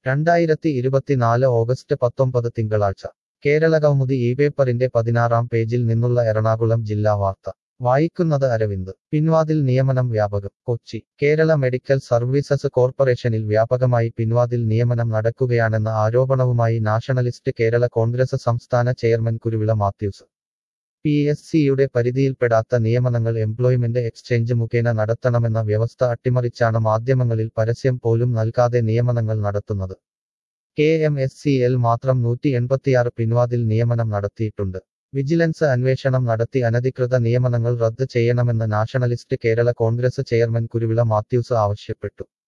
രണ്ടായിരത്തി ഇരുപത്തിനാല് ഓഗസ്റ്റ് പത്തൊമ്പത് തിങ്കളാഴ്ച കേരളകൗമുദി ഈ പേപ്പറിന്റെ പതിനാറാം പേജിൽ നിന്നുള്ള എറണാകുളം ജില്ലാ വാർത്ത വായിക്കുന്നത് അരവിന്ദ് പിൻവാതിൽ നിയമനം വ്യാപകം കൊച്ചി കേരള മെഡിക്കൽ സർവീസസ് കോർപ്പറേഷനിൽ വ്യാപകമായി പിൻവാതിൽ നിയമനം നടക്കുകയാണെന്ന ആരോപണവുമായി നാഷണലിസ്റ്റ് കേരള കോൺഗ്രസ് സംസ്ഥാന chairman Kuruvila Mathews P S സിയുടെ പരിധിയിൽപ്പെടാത്ത നിയമനങ്ങൾ എംപ്ലോയ്മെന്റ് എക്സ്ചേഞ്ച് മുഖേന നടത്തണമെന്ന വ്യവസ്ഥ അട്ടിമറിച്ചാണ് മാധ്യമങ്ങളിൽ പരസ്യം പോലും നൽകാതെ നിയമനങ്ങൾ നടത്തുന്നത് K M S C L മാത്രം നൂറ്റി എൺപത്തിയാറ് പിൻവാതിൽ നിയമനം നടത്തിയിട്ടുണ്ട് വിജിലൻസ് അന്വേഷണം നടത്തി അനധികൃത നിയമനങ്ങൾ റദ്ദ് ചെയ്യണമെന്ന് Nationalist Kerala Congress chairman Kuruvila Mathews ആവശ്യപ്പെട്ടു